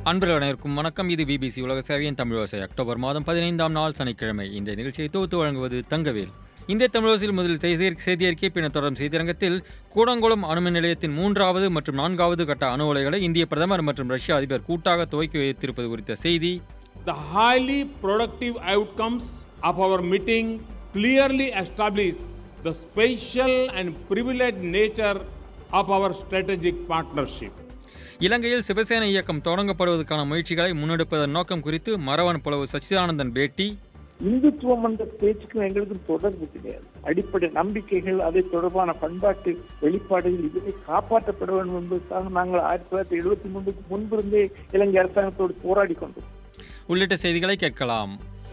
அன்பர்கள் அனைவருக்கும் வணக்கம் இது பிபிசி உலக சேவையின் தமிழோசை அக்டோபர் மாதம் பதினைந்தாம் நாள் சனிக்கிழமை இந்த நிகழ்ச்சியை தொகுத்து வழங்குவது தங்கவேல் இந்திய தமிழோசில் முதலில் செய்தி- செய்தியறிக்கை பின்னர் தொடரும் செய்தியரங்கத்தில் கூடங்குளம் அணுமின் நிலையத்தின் மூன்றாவது மற்றும் நான்காவது கட்ட அணு உலைகளை இந்திய பிரதமர் மற்றும் ரஷ்ய அதிபர் கூட்டாக துவக்கி வைத்திருப்பது குறித்த செய்தி The highly productive outcomes of our meeting clearly establish the special and privileged nature of our strategic partnership. இலங்கையில் சிவசேனை இயக்கம் தொடங்கப்படுவதற்கான முயற்சிகளை முன்னெடுப்பதன் நோக்கம் குறித்து மரவன் புலவு சச்சிதானந்தன் பேட்டி இந்துத்துவம் என்ற பேச்சுக்கும் எங்களுக்கும் தொடர்பு கிடையாது அடிப்படை நம்பிக்கைகள் அதை தொடர்பான பண்பாட்டு வெளிப்பாடுகள் இதுவே காப்பாற்றப்பட வேண்டும் என்பதற்காக நாங்கள் ஆயிரத்தி தொள்ளாயிரத்தி எழுபத்தி மூன்றுக்கு முன்பிருந்தே இலங்கை அரசாங்கத்தோடு போராடி கொண்டோம் உள்ளிட்ட செய்திகளை கேட்கலாம்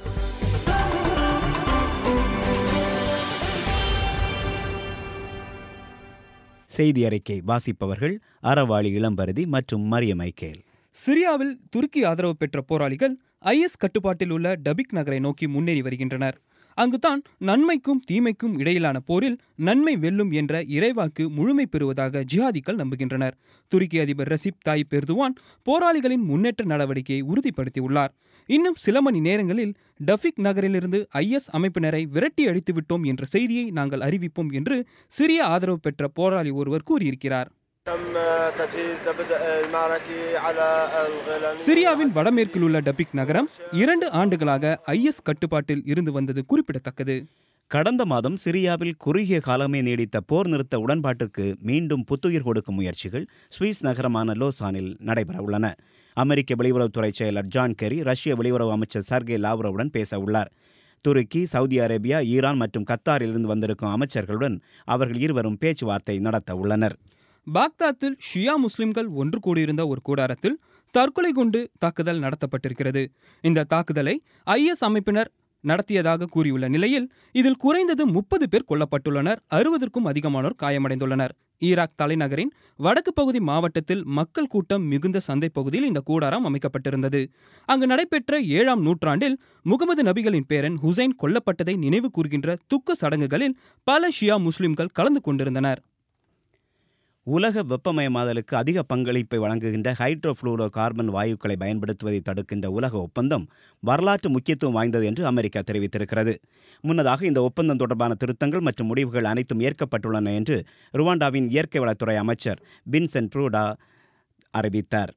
செய்தி அறிக்கை வாசிப்பவர்கள் அறவாளி இளம்பரதி மற்றும் மரிய மைக்கேல் சிரியாவில் துருக்கி ஆதரவு பெற்ற போராளிகள் ஐஎஸ் கட்டுப்பாட்டில் உள்ள டபிக் நகரை நோக்கி முன்னேறி வருகின்றனர் அங்குதான் நன்மைக்கும் தீமைக்கும் இடையிலான போரில் நன்மை வெல்லும் என்ற இறைவாக்கு முழுமை பெறுவதாக ஜிஹாதிகள் நம்புகின்றனர் துருக்கி அதிபர் ரசிப் தாயிப் எர்துவான் போராளிகளின் முன்னேற்ற நடவடிக்கையை உறுதிப்படுத்தியுள்ளார் இன்னும் சில மணி நேரங்களில் டஃபிக் நகரிலிருந்து ஐஎஸ் அமைப்பினரை விரட்டி அடித்து விட்டோம் என்ற செய்தியை நாங்கள் அறிவிப்போம் என்று சிரிய ஆதரவு பெற்ற போராளி ஒருவர் கூறியிருக்கிறார் تم تجهيز لبدء المعركة على الغلن சிரியாவின் வடமேற்கில் உள்ள டபிக் நகரம் இரண்டு ஆண்டுகளாக ஐஎஸ் கட்டுப்பாட்டில் இருந்து வந்தது குறிப்பிடத்தக்கது கடந்த மாதம் சிரியாவில் குறுகிய காலமே நீடித்த போர் நிறுத்த உடன்பாட்டிற்கு மீண்டும் புத்துயிர் கொடுக்கும் முயற்சிகள் சுவிஸ் நகரமான லோசானில் நடைபெறவுள்ளன அமெரிக்க வெளியுறவுத்துறை செயலர் ஜான் கெரி ரஷ்ய வெளியுறவு அமைச்சர் சர்கே லாவ்ரோவுடன் பேச உள்ளார் துருக்கி சவுதி அரேபியா ஈரான் மற்றும் கத்தாரிலிருந்து வந்திருக்கும் அமைச்சர்களுடன் அவர்கள் இருவரும் பேச்சுவார்த்தை நடத்த உள்ளனர் பாக்தாத்தில் ஷியா முஸ்லிம்கள் ஒன்று கூடியிருந்த ஒரு கூடாரத்தில் தற்கொலை குண்டு தாக்குதல் நடத்தப்பட்டிருக்கிறது இந்த தாக்குதலை ஐஎஸ் அமைப்பினர் நடத்தியதாக கூறியுள்ள நிலையில் இதில் குறைந்தது முப்பது பேர் கொல்லப்பட்டுள்ளனர் அறுபதற்கும் அதிகமானோர் காயமடைந்துள்ளனர் ஈராக் தலைநகரின் வடக்கு பகுதி மாவட்டத்தில் மக்கள் கூட்டம் மிகுந்த சந்தை பகுதியில் இந்த கூடாரம் அமைக்கப்பட்டிருந்தது அங்கு நடைபெற்ற ஏழாம் நூற்றாண்டில் முகமது நபிகளின் பேரன் ஹுசைன் கொல்லப்பட்டதை நினைவு கூர்கின்ற துக்க சடங்குகளில் பல ஷியா முஸ்லிம்கள் கலந்து கொண்டிருந்தனர் உலக வெப்பமயமாதலுக்கு அதிக பங்களிப்பை வழங்குகின்ற ஹைட்ரோஃப்ளூரோ கார்பன் வாயுக்களை பயன்படுத்துவதை தடுக்கின்ற உலக ஒப்பந்தம் வரலாற்று முக்கியத்துவம் வாய்ந்தது என்று அமெரிக்கா தெரிவித்திருக்கிறது முன்னதாக இந்த ஒப்பந்தம் தொடர்பான திருத்தங்கள் மற்றும் முடிவுகள் அனைத்தும் ஏற்கப்பட்டுள்ளன என்று ருவாண்டாவின் இயற்கை வளத்துறை அமைச்சர் வின்சென்ட் ப்ரூடா அறிவித்தார்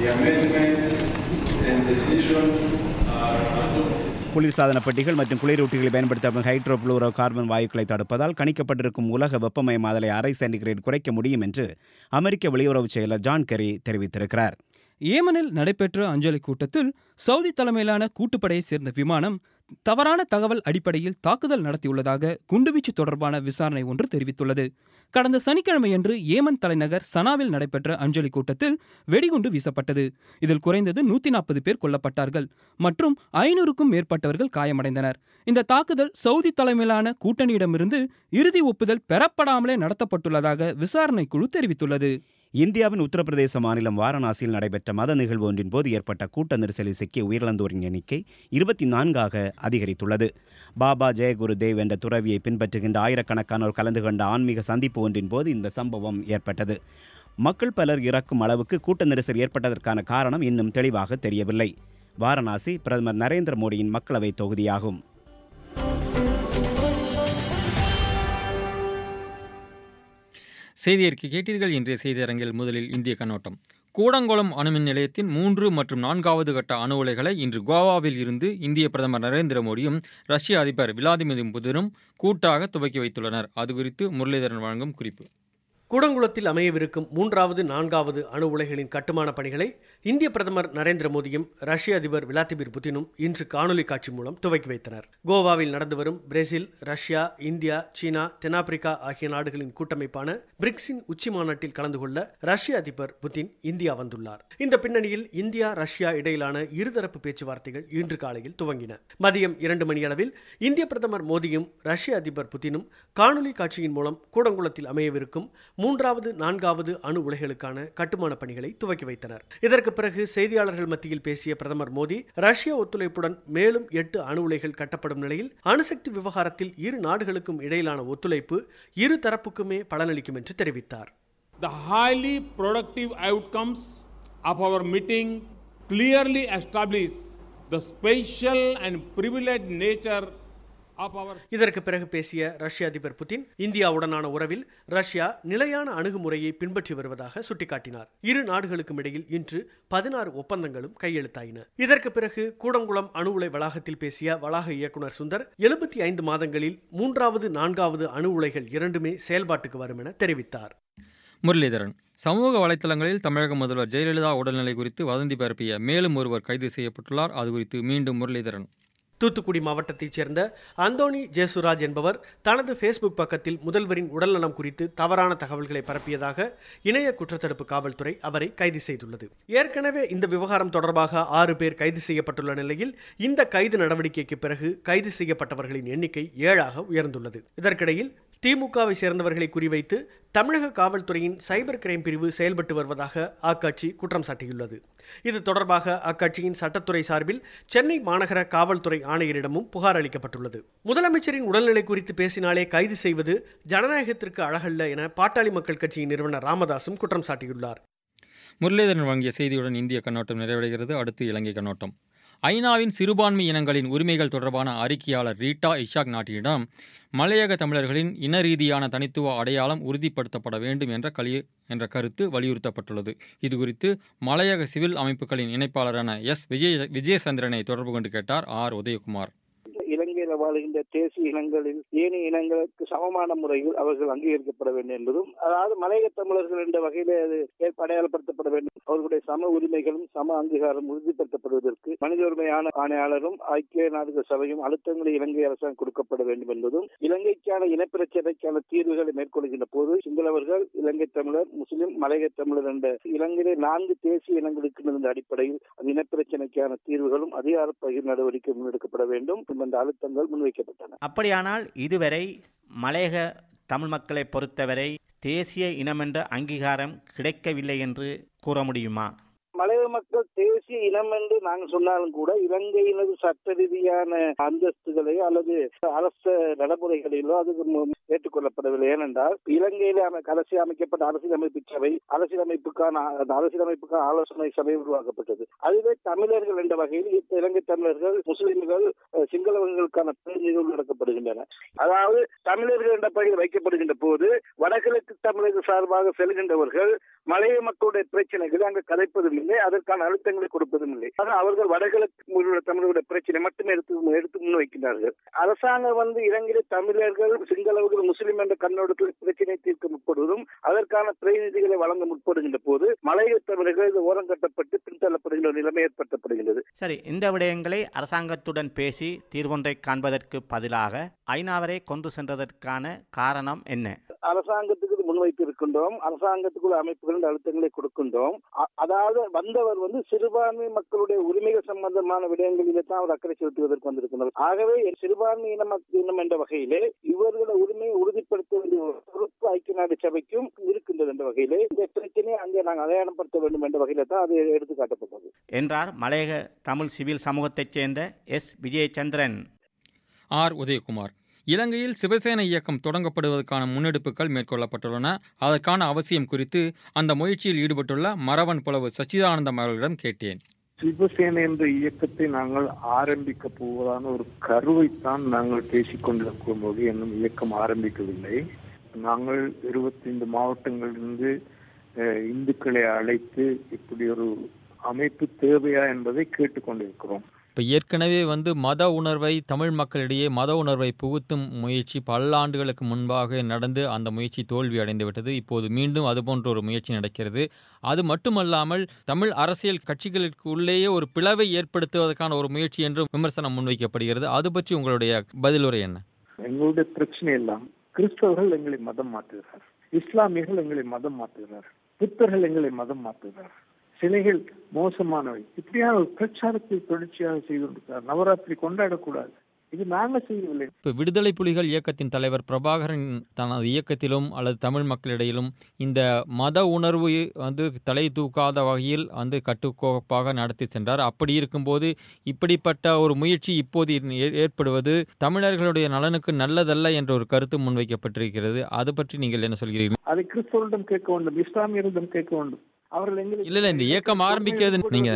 குளிர்சாதன பெட்டிகள் மற்றும் குளிரூட்டிகளை பயன்படுத்தப்படும் ஹைட்ரோஃப்ளூரோ கார்பன் வாயுக்களை தடுப்பதால் கணிக்கப்பட்டிருக்கும் உலக வெப்பமயமாதலை அரை சென்டிகிரேட் குறைக்க முடியும் என்று அமெரிக்க வெளியுறவு செயலர் ஜான் கெரி தெரிவித்திருக்கிறார் ஏமனில் நடைபெற்ற அஞ்சலி கூட்டத்தில் சவுதி தலைமையிலான கூட்டுப்படையைச் சேர்ந்த விமானம் தவறான தகவல் அடிப்படையில் தாக்குதல் நடத்தியுள்ளதாக குண்டுவீச்சு தொடர்பான விசாரணை ஒன்று தெரிவித்துள்ளது கடந்த சனிக்கிழமையன்று ஏமன் தலைநகர் சனாவில் நடைபெற்ற அஞ்சலி கூட்டத்தில் வெடிகுண்டு வீசப்பட்டது இதில் குறைந்தது நூத்தி நாற்பது பேர் கொல்லப்பட்டார்கள் மற்றும் ஐநூறுக்கும் மேற்பட்டவர்கள் காயமடைந்தனர் இந்த தாக்குதல் சவுதி தலைமையிலான கூட்டணியிடமிருந்து இறுதி ஒப்புதல் பெறப்படாமலே நடத்தப்பட்டுள்ளதாக விசாரணை குழு தெரிவித்துள்ளது இந்தியாவின் உத்தரப்பிரதேச மாநிலம் வாரணாசியில் நடைபெற்ற மத நிகழ்வு ஒன்றின் போது ஏற்பட்ட கூட்ட நெரிசலில் சிக்கிய உயிரிழந்தோரின் எண்ணிக்கை இருபத்தி நான்காக அதிகரித்துள்ளது பாபா ஜெயகுரு தேவ் என்ற துறவியை பின்பற்றுகின்ற ஆயிரக்கணக்கானோர் கலந்து கொண்ட ஆன்மீக சந்திப்பு ஒன்றின் போது இந்த சம்பவம் ஏற்பட்டது மக்கள் பலர் இறக்கும் அளவுக்கு கூட்ட நெரிசல் ஏற்பட்டதற்கான காரணம் இன்னும் தெளிவாக தெரியவில்லை வாரணாசி பிரதமர் நரேந்திர மோடியின் மக்களவை தொகுதியாகும் செய்தியறிக்கை கேட்டீர்கள் இன்றைய செய்தியரங்கில் முதலில் இந்திய கண்ணோட்டம் கூடங்குளம் அணுமின் நிலையத்தின் மூன்று மற்றும் நான்காவது கட்ட அணு உலைகளை இன்று கோவாவில் இருந்து இந்திய பிரதமர் நரேந்திர மோடியும் ரஷ்ய அதிபர் விளாடிமிர் புதினும் கூட்டாக துவக்கி வைத்துள்ளனர் அது குறித்து முரளிதரன் வழங்கும் குறிப்பு கூடங்குளத்தில் அமையவிருக்கும் மூன்றாவது நான்காவது அணு உலைகளின் கட்டுமான பணிகளை இந்திய பிரதமர் நரேந்திர மோடியும் ரஷ்ய அதிபர் விளாடிமிர் புதினும் இன்று காணொலி காட்சி மூலம் துவக்கி வைத்தனர் கோவாவில் நடந்து வரும் பிரேசில் ரஷ்யா இந்தியா சீனா தென்னாப்பிரிக்கா ஆகிய நாடுகளின் கூட்டமைப்பான பிரிக்ஸின் உச்சி மாநாட்டில் கலந்து கொள்ள ரஷ்ய அதிபர் புதின் இந்தியா வந்துள்ளார் இந்த பின்னணியில் இந்தியா ரஷ்யா இடையிலான இருதரப்பு பேச்சுவார்த்தைகள் இன்று காலையில் துவங்கின மதியம் இரண்டு மணியளவில் இந்திய பிரதமர் மோடியும் ரஷ்ய அதிபர் புதினும் காணொலி காட்சியின் மூலம் கூடங்குளத்தில் அமையவிருக்கும் மூன்றாவது நான்காவது அணு உலைகளுக்கான கட்டுமான பணிகளை துவக்கி வைத்தனர் இதற்கு பிறகு செய்தியாளர்கள் மத்தியில் பேசிய பிரதமர் மோடி ரஷ்ய ஒத்துழைப்புடன் மேலும் எட்டு அணு உலைகள் கட்டப்படும் நிலையில் அணுசக்தி விவகாரத்தில் இரு நாடுகளுக்கும் இடையிலான ஒத்துழைப்பு இரு தரப்புக்குமே பலனளிக்கும் என்று தெரிவித்தார் The highly productive outcomes of our meeting clearly establish the special and privileged nature of our இதற்கு பிறகு பேசிய ரஷ்ய அதிபர் புதின் இந்தியாவுடனான உறவில் ரஷ்யா நிலையான அணுகுமுறையை பின்பற்றி வருவதாக சுட்டிக்காட்டினார் இரு நாடுகளுக்கும் இடையில் இன்று பதினாறு ஒப்பந்தங்களும் கையெழுத்தாயின இதற்கு பிறகு கூடங்குளம் அணு உலை வளாகத்தில் பேசிய வளாக இயக்குனர் சுந்தர் எழுபத்தி ஐந்து மாதங்களில் மூன்றாவது நான்காவது அணு உலைகள் இரண்டுமே செயல்பாட்டுக்கு வரும் என தெரிவித்தார் முரளிதரன் சமூக வலைத்தளங்களில் தமிழக முதல்வர் ஜெயலலிதா உடல்நிலை குறித்து வதந்தி பரப்பிய மேலும் ஒருவர் கைது செய்யப்பட்டுள்ளார் அது குறித்து மீண்டும் முரளிதரன் தூத்துக்குடி மாவட்டத்தைச் சேர்ந்த அந்தோணி ஜேசுராஜ் என்பவர் தனது ஃபேஸ்புக் பக்கத்தில் முதல்வரின் உடல்நலம் குறித்து தவறான தகவல்களை பரப்பியதாக இணைய குற்றத்தடுப்பு காவல்துறை அவரை கைது செய்துள்ளது ஏற்கனவே இந்த விவகாரம் தொடர்பாக ஆறு பேர் கைது செய்யப்பட்டுள்ள நிலையில் இந்த கைது நடவடிக்கைக்கு பிறகு கைது செய்யப்பட்டவர்களின் எண்ணிக்கை ஏழாக உயர்ந்துள்ளது இதற்கிடையில் திமுகவை சேர்ந்தவர்களை குறிவைத்து தமிழக காவல்துறையின் சைபர் கிரைம் பிரிவு செயல்பட்டு வருவதாக அக்கட்சி குற்றம் சாட்டியுள்ளது இது தொடர்பாக அக்கட்சியின் சட்டத்துறை சார்பில் சென்னை மாநகர காவல்துறை ஆணையரிடமும் புகார் அளிக்கப்பட்டுள்ளது முதலமைச்சரின் உடல்நிலை குறித்து பேசினாலே கைது செய்வது ஜனநாயகத்திற்கு அழகல்ல என பாட்டாளி மக்கள் கட்சியின் நிறுவனர் ராமதாசும் குற்றம் சாட்டியுள்ளார் முரளிதரன் வழங்கிய செய்தியுடன் இந்திய கண்ணோட்டம் நிறைவடைகிறது அடுத்து இலங்கை கண்ணோட்டம் ஐநாவின் சிறுபான்மை இனங்களின் உரிமைகள் தொடர்பான அறிக்கையாளர் ரீட்டா இஷாக் நாட்டியிடம் மலையக தமிழர்களின் இன ரீதியான தனித்துவ அடையாளம் உறுதிப்படுத்தப்பட வேண்டும் என்ற கலி என்ற கருத்து வலியுறுத்தப்பட்டுள்ளது இதுகுறித்து மலையக சிவில் அமைப்புகளின் இணைப்பாளரான எஸ் விஜய விஜயசந்திரனை தொடர்பு கொண்டு கேட்டார் ஆர் உதயகுமார் இலங்கையில வாழுகின்ற தேசிய இனங்களில் ஏனைய இனங்களுக்கு சமமான முறையில் அவர்கள் அங்கீகரிக்கப்பட வேண்டும் என்பதும் அதாவது மலையக தமிழர்கள் என்ற வகையிலே அது ஏற்ப அடையாளப்படுத்தப்பட வேண்டும் அவர்களுடைய சம உரிமைகளும் சம அங்கீகாரம் உறுதிப்படுத்தப்படுவதற்கு மனித உரிமையான ஆணையாளரும் ஐக்கிய நாடுகள் சபையும் அழுத்தங்களை இலங்கை அரசாங்கம் கொடுக்கப்பட வேண்டும் என்பதும் இலங்கைக்கான இனப்பிரச்சனைக்கான தீர்வுகளை மேற்கொள்கின்ற போது சிங்களவர்கள் இலங்கை தமிழர் முஸ்லிம் மலையக தமிழர் என்ற இலங்கையிலே நான்கு தேசிய இனங்களுக்கு இருந்த அடிப்படையில் அது இனப்பிரச்சனைக்கான தீர்வுகளும் அதிகார பகிர் நடவடிக்கை முன்னெடுக்கப்பட வேண்டும் என்ற அழுத்தங்கள் முன்வைக்கப்பட்டன அப்படியானால் இதுவரை மலையக தமிழ் மக்களை பொறுத்தவரை தேசிய இனமென்ற அங்கீகாரம் கிடைக்கவில்லை என்று கூற முடியுமா மலையக மக்கள் தேசிய இனம் என்று நாங்கள் சொன்னாலும் கூட இலங்கையினது சட்ட ரீதியான அந்தஸ்துகளையோ அல்லது அரச நடைமுறைகளிலோ அது மு- ஏற்றுக்கொள்ளப்படவில்லை ஏனென்றால் இலங்கையில அமை- கடைசி அமைக்கப்பட்ட அரசியலமைப்பு சபை அரசியலமைப்புக்கான அந்த அரசியலமைப்புக்கான ஆலோசனை சபை உருவாக்கப்பட்டது அதுவே தமிழர்கள் என்ற வகையில் இப்ப இலங்கை தமிழர்கள் முஸ்லிம்கள் அஹ், சிங்களவர்களுக்கான பிரதிநிதிகள் நடக்கப்படுகின்றன அதாவது தமிழர்கள் என்ற பகுதியில் வைக்கப்படுகின்ற போது வடகிழக்கு தமிழக சார்பாக செல்கின்றவர்கள் மலைய மக்களுடைய பிரச்சனைகளை அங்கு கதைப்பதும் இல்லை அதற்கான அழுத்தங்களை கொடுப்பதும் இல்லை ஆக அவர்கள் வடகிழக்கு உள்ள தமிழர்களுடைய பிரச்சனை மட்டுமே எடுத்து எடுத்து முன்வைக்கிறார்கள் அரசாங்கம் வந்து இலங்கையில தமிழர்கள் சிங்களவர்கள் முஸ்லிம் என்ற கண்ணோட்டத்தில் பிரச்சனை தீர்க்க முற்படுவதும் அதற்கான பிரதிநிதிகளை வழங்க முற்படுகின்ற போது மலைய தமிழர்கள் இது ஓரம் கட்டப்பட்டு பின்தள்ளப்படுகின்ற ஒரு நிலைமை ஏற்படுத்தப்படுகிறது சரி இந்த விடயங்களை அரசாங்கத்துடன் பேசி தீர்வொன்றை காண்பதற்கு பதிலாக ஐநாவரை கொண்டு சென்றதற்கான காரணம் என்ன அரசாங்கத்துக்கு இது முன்வைத்து இருக்கின்றோம் அரசாங்கத்துக்குள்ள அமைப்புகளின் அழுத்தங்களை கொடுக்கின்றோம் அ- அதாவது வந்தவர் வந்து சிறுபான்மை மக்களுடைய உரிமைகள் சம்பந்தமான விடயங்களிலே தான் அவர் அக்கறை செலுத்துவதற்கு வந்திருக்கின்றனர் ஆகவே என் சிறுபான்மை இன மக்- இனம் என்ற வகையிலே இவர்கள உரிமையை உறுதிப்படுத்த வேண்டிய ஒரு பொறுப்பு ஐக்கிய நாடு சபைக்கும் இருக்கின்றது என்ற வகையிலே இந்த பிரச்சனையை அங்கே நாங்கள் அடையாளப்படுத்த வேண்டும் என்ற வகையில தான் அது எடுத்து காட்டப்பட்டது என்றார் மலையக தமிழ் சிவில் சமூகத்தைச் சேர்ந்த எஸ் விஜயச்சந்திரன் ஆர் உதயகுமார் இலங்கையில் சிவசேனை இயக்கம் தொடங்கப்படுவதற்கான முன்னெடுப்புகள் மேற்கொள்ளப்பட்டுள்ளன அதற்கான அவசியம் குறித்து அந்த முயற்சியில் ஈடுபட்டுள்ள மரவன் புலவு சச்சிதானந்தம் அவர்களிடம் கேட்டேன் சிவசேனை என்ற இயக்கத்தை நாங்கள் ஆரம்பிக்க போவதான ஒரு கருவைத்தான் நாங்கள் பேசிக் கொண்டிருக்கும் போது இன்னும் இயக்கம் ஆரம்பிக்கவில்லை நாங்கள் இருபத்தைந்து மாவட்டங்களிலிருந்து அஹ், இந்துக்களை அழைத்து இப்படி ஒரு அமைப்பு தேவையா என்பதை கேட்டுக்கொண்டிருக்கிறோம் இப்போ ஏற்கனவே வந்து மத உணர்வை தமிழ் மக்களிடையே மத உணர்வை புகுத்தும் முயற்சி பல ஆண்டுகளுக்கு முன்பாக நடந்து அந்த முயற்சி தோல்வி அடைந்து விட்டது இப்போது மீண்டும் அதுபோன்ற ஒரு முயற்சி நடக்கிறது அது மட்டுமல்லாமல் தமிழ் அரசியல் கட்சிகளுக்கு உள்ளேயே ஒரு பிளவை ஏற்படுத்துவதற்கான ஒரு முயற்சி என்றும் விமர்சனம் முன்வைக்கப்படுகிறது அது பற்றி உங்களுடைய பதிலுரை என்ன எங்களுடைய பிரச்சனை எல்லாம் கிறிஸ்தவர்கள் எங்களை மதம் மாற்றுகிறார் இஸ்லாமியர்கள் எங்களை மதம் மாற்றுகிறார் புத்தர்கள் எங்களை மதம் மாற்றுகிறார் சிலைகள் மோசமானவை இப்படியான ஒரு பிரச்சாரத்தை தொடர்ச்சியாக செய்து கொண்டிருக்கிறார் நவராத்திரி கொண்டாடக்கூடாது இது நாங்க செய்யவில்லை இப்போ விடுதலை புலிகள் இயக்கத்தின் தலைவர் பிரபாகரன் தனது இயக்கத்திலும் அல்லது தமிழ் மக்களிடையிலும் இந்த மத உணர்வு வந்து தலை தூக்காத வகையில் வந்து கட்டுக்கோப்பாக நடத்தி சென்றார் அப்படி இருக்கும்போது இப்படிப்பட்ட ஒரு முயற்சி இப்போது ஏ- ஏற்படுவது தமிழர்களுடைய நலனுக்கு நல்லதல்ல என்ற ஒரு கருத்து முன்வைக்கப்பட்டிருக்கிறது அது பற்றி நீங்கள் என்ன சொல்கிறீர்கள் அதை கிறிஸ்தவரிடம் கேட்க வேண்டும் இஸ்லாமியரிடம் கேட்க வேண்டும் அவர்கள் எங்களுக்கு இல்ல இல்ல இந்த இயக்கம் ஆரம்பிக்கிறது நீங்க தானே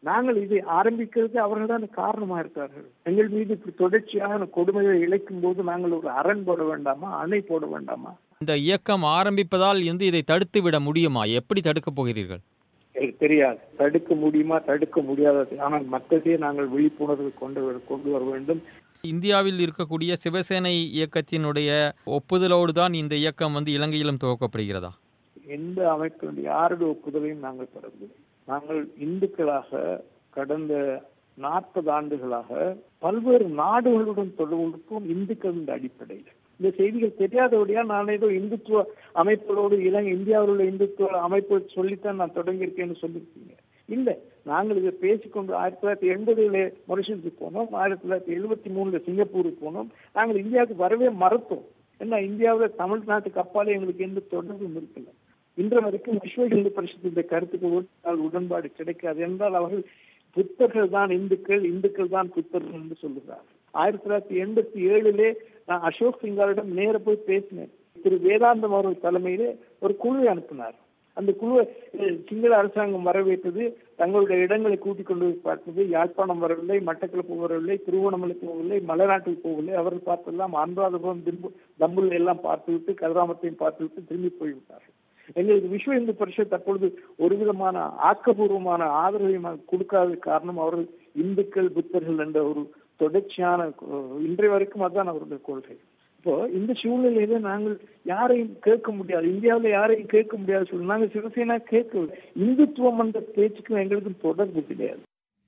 நாங்கள் இதை ஆரம்பிக்கிறது அவர்கள் தான் காரணமா இருக்கிறார்கள் எங்கள் மீது இப்படி தொடர்ச்சியாக கொடுமைகளை இழைக்கும் போது நாங்கள் ஒரு அரண் போட வேண்டாமா அணை போட வேண்டாமா இந்த இயக்கம் ஆரம்பிப்பதால் வந்து இதை தடுத்து விட முடியுமா எப்படி தடுக்கப் போகிறீர்கள் எனக்கு தெரியாது தடுக்க முடியுமா தடுக்க முடியாதது ஆனால் மற்றதையே நாங்கள் விழிப்புணர்வு கொண்டு வர- கொண்டு வர வேண்டும் இந்தியாவில் இருக்கக்கூடிய சிவசேனை இயக்கத்தினுடைய ஒப்புதலோடு தான் இந்த இயக்கம் வந்து இலங்கையிலும் துவக்கப்படுகிறதா எந்த அமைப்பினுடைய யாருடைய ஒப்புதலையும் நாங்கள் பெறவில்லை நாங்கள் இந்துக்களாக கடந்த நாற்பது ஆண்டுகளாக பல்வேறு நாடுகளுடன் தொடர்புக்கும் இந்துக்கள் இந்த அடிப்படையில் இந்த செய்திகள் தெரியாதபடியா நான் ஏதோ இந்துத்துவ அமைப்புகளோடு இலங்கை இந்தியாவில் உள்ள இந்துத்துவ அமைப்பு சொல்லித்தான் நான் தொடங்கியிருக்கேன்னு சொல்லியிருக்கீங்க இல்ல நாங்கள் இதை பேசிக்கொண்டு ஆயிரத்தி தொள்ளாயிரத்தி எண்பதுல மொரிஷியஸுக்கு போனோம் ஆயிரத்தி தொள்ளாயிரத்தி எழுபத்தி மூணுல சிங்கப்பூருக்கு போனோம் நாங்கள் இந்தியாவுக்கு வரவே மறுத்தோம் ஏன்னா இந்தியாவில் தமிழ்நாட்டுக்கு அப்பாலே எங்களுக்கு எந்த தொடர்பும் இருக்கல இன்று வரைக்கும் விஸ்வ இந்து பரிஷத்துடைய கருத்துக்கு ஒரு உடன்பாடு கிடைக்காது என்றால் அவர்கள் புத்தர்கள் தான் இந்துக்கள் இந்துக்கள் தான் புத்தர்கள் என்று சொல்லுகிறார்கள் ஆயிரத்தி தொள்ளாயிரத்தி எண்பத்தி ஏழுலே நான் அசோக் சிங்காரிடம் நேர போய் பேசினேன் திரு வேதாந்தம் அவர்கள் தலைமையிலே ஒரு குழுவை அனுப்பினார் அந்த குழுவை அஹ், சிங்கள அரசாங்கம் வரவேற்றது தங்களுடைய இடங்களை கூட்டிக் கொண்டு போய் பார்த்தது யாழ்ப்பாணம் வரவில்லை மட்டக்களப்பு வரவில்லை திருவோணமலை போகவில்லை மலைநாட்டுக்கு போகவில்லை அவர்கள் பார்த்தெல்லாம் அனுராதபுரம் திம்பு தம்புல் எல்லாம் பார்த்துவிட்டு கதிராமத்தையும் பார்த்துவிட்டு திரும்பி போய்விட்டார்கள் எங்களுக்கு விஸ்வ இந்து பரிஷத் அப்பொழுது ஒரு விதமான ஆக்கப்பூர்வமான ஆதரவை கொடுக்காத காரணம் அவர்கள் இந்துக்கள் புத்தர்கள் என்ற ஒரு தொடர்ச்சியான அஹ், இன்றைய வரைக்கும் அதுதான் அவருடைய கொள்கை இப்போ இந்த சூழ்நிலையில நாங்கள் யாரையும் கேட்க முடியாது இந்தியாவில் யாரையும் கேட்க முடியாது சொல்லி நாங்கள் சிவசேனா கேட்கவில்லை இந்துத்துவம் என்ற பேச்சுக்கும் எங்களுக்கும் தொடர்பு கிடையாது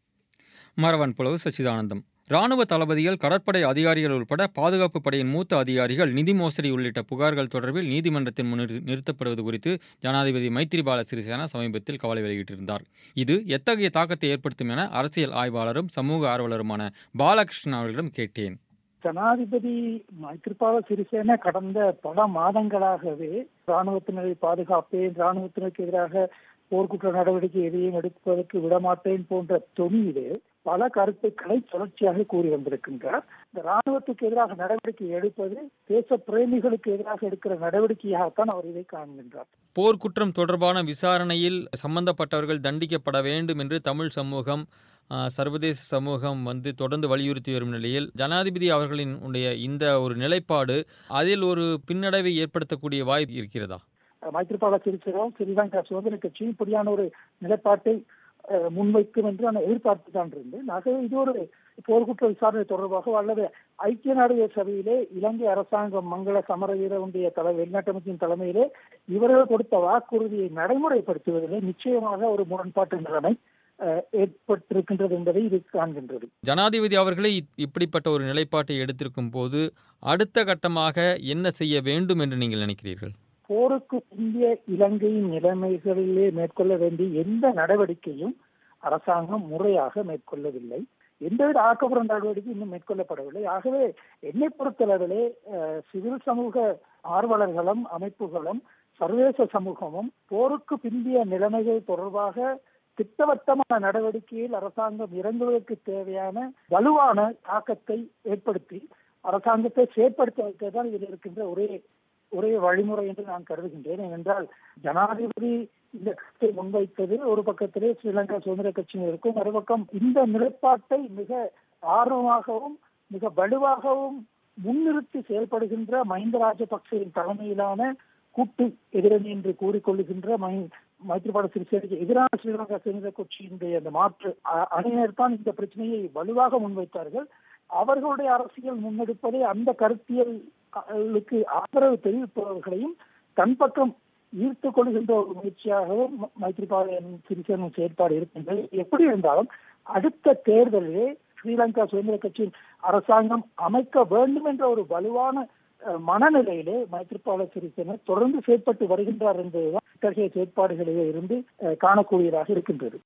மரவன் புலவு சச்சிதானந்தம் ராணுவ தளபதிகள் கடற்படை அதிகாரிகள் உட்பட பாதுகாப்பு படையின் மூத்த அதிகாரிகள் நிதி மோசடி உள்ளிட்ட புகார்கள் தொடர்பில் நீதிமன்றத்தின் முன் நிறு- நிறுத்தப்படுவது குறித்து ஜனாதிபதி மைத்திரிபால சிறிசேனா சமீபத்தில் கவலை வெளியிட்டிருந்தார் இது எத்தகைய தாக்கத்தை ஏற்படுத்தும் என அரசியல் ஆய்வாளரும் சமூக ஆர்வலருமான பாலகிருஷ்ணன் அவர்களிடம் கேட்டேன் ஜனாதிபதி மைத்ரிபால சிறிசேன கடந்த பல மாதங்களாகவே ராணுவத்தினரை பாதுகாப்பேன் ராணுவத்தினருக்கு எதிராக போர்க்குற்ற நடவடிக்கை எதையும் எடுப்பதற்கு விடமாட்டேன் போன்ற தொனியிலே பல கருத்துக்களை தொடர்ச்சியாக கூறி வந்திருக்கின்றார் இந்த ராணுவத்துக்கு எதிராக நடவடிக்கை எடுப்பது தேச பிரேமிகளுக்கு எதிராக எடுக்கிற நடவடிக்கையாகத்தான் அவர் இதை காண்கின்றார் போர்க்குற்றம் தொடர்பான விசாரணையில் சம்பந்தப்பட்டவர்கள் தண்டிக்கப்பட வேண்டும் என்று தமிழ் சமூகம் ஆ, சர்வதேச சமூகம் வந்து தொடர்ந்து வலியுறுத்தி வரும் நிலையில் ஜனாதிபதி அவர்களின் உடைய இந்த ஒரு நிலைப்பாடு அதில் ஒரு பின்னடைவை ஏற்படுத்தக்கூடிய வாய்ப்பு இருக்கிறதா மைத்ரிபால சிறிசேனாவும் ஸ்ரீலங்கா சுதந்திர கட்சியும் இப்படியான ஒரு நிலைப்பாட்டை அஹ், முன்வைக்கும் என்று நான் எதிர்பார்த்து தான் இருந்தேன் ஆகவே இது ஒரு போர்க்குற்ற விசாரணை தொடர்பாக அல்லது ஐக்கிய நாடுகள் சபையிலே இலங்கை அரசாங்கம் மங்கள சமரவீரனுடைய தலை வெளிநாட்டமைச்சின் தலைமையிலே இவர்கள் கொடுத்த வாக்குறுதியை நடைமுறைப்படுத்துவதிலே நிச்சயமாக ஒரு முரண்பாட்டு நிலைமை அஹ், ஏற்பட்டிருக்கின்றது என்பதை இது காண்கின்றது ஜனாதிபதி அவர்களே இ- இப்படிப்பட்ட ஒரு நிலைப்பாட்டை எடுத்திருக்கும் போது அடுத்த கட்டமாக என்ன செய்ய வேண்டும் என்று நீங்கள் நினைக்கிறீர்கள் போருக்கு பிந்திய இலங்கையின் நிலைமைகளிலே மேற்கொள்ள வேண்டிய எந்த நடவடிக்கையும் அரசாங்கம் முறையாக மேற்கொள்ளவில்லை எந்தவித ஆக்கப்பூர்வ நடவடிக்கை இன்னும் மேற்கொள்ளப்படவில்லை ஆகவே என்னை பொறுத்தளவிலே அஹ், சிவில் சமூக ஆர்வலர்களும் அமைப்புகளும் சர்வதேச சமூகமும் போருக்கு பிந்திய நிலைமைகள் தொடர்பாக திட்டவட்டமான நடவடிக்கையில் அரசாங்கம் இறங்குவதற்கு தேவையான வலுவான தாக்கத்தை ஏற்படுத்தி அரசாங்கத்தை செயற்படுத்த வைக்கதான் இதில் இருக்கின்ற ஒரே ஒரே வழிமுறை என்று நான் கருதுகின்றேன் ஏனென்றால் ஜனாதிபதி இந்த கருத்தை முன்வைத்தது ஒரு பக்கத்திலே ஸ்ரீலங்கா சுதந்திர கட்சியினருக்கும் மறுபக்கம் இந்த நிலைப்பாட்டை மிக ஆர்வமாகவும் மிக வலுவாகவும் முன்னிறுத்தி செயல்படுகின்ற மஹிந்த ராஜபக்சேவின் தலைமையிலான கூட்டு எதிரணி என்று கூறிக்கொள்ளுகின்ற மை மைத்ரிபால சிறிசேனைக்கு எதிரான ஸ்ரீலங்கா சுதந்திர கட்சியினுடைய அந்த மாற்று அ- அணியினர் தான் இந்த பிரச்சனையை வலுவாக முன்வைத்தார்கள் அவர்களுடைய அரசியல் முன்னெடுப்பதை அந்த கருத்தியலுக்கு ஆதரவு தெரிவிப்பவர்களையும் தன் பக்கம் ஈர்த்துக் கொள்கின்ற ஒரு முயற்சியாகவும் ம- மைத்ரிபால சிறிசேனின் செயற்பாடு இருக்கின்றது எப்படி இருந்தாலும் அடுத்த தேர்தலிலே ஸ்ரீலங்கா சுதந்திர கட்சியின் அரசாங்கம் அமைக்க வேண்டும் என்ற ஒரு வலுவான அஹ், மனநிலையிலே மைத்ரிபால சிறிசேன தொடர்ந்து செயற்பட்டு வருகின்றார் என்பதுதான் இத்தகைய செயற்பாடுகளிலே இருந்து அஹ், காணக்கூடியதாக இருக்கின்றது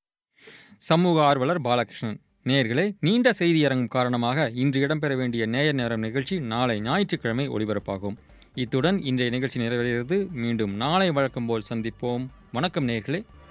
சமூக ஆர்வலர் பாலகிருஷ்ணன் நேயர்களே நீண்ட செய்தியரங்கம் காரணமாக இன்று இடம்பெற வேண்டிய நேய நேரம் நிகழ்ச்சி நாளை ஞாயிற்றுக்கிழமை ஒளிபரப்பாகும் இத்துடன் இன்றைய நிகழ்ச்சி நிறைவடைகிறது மீண்டும் நாளை வழக்கம் போல் சந்திப்போம் வணக்கம் நேயர்களே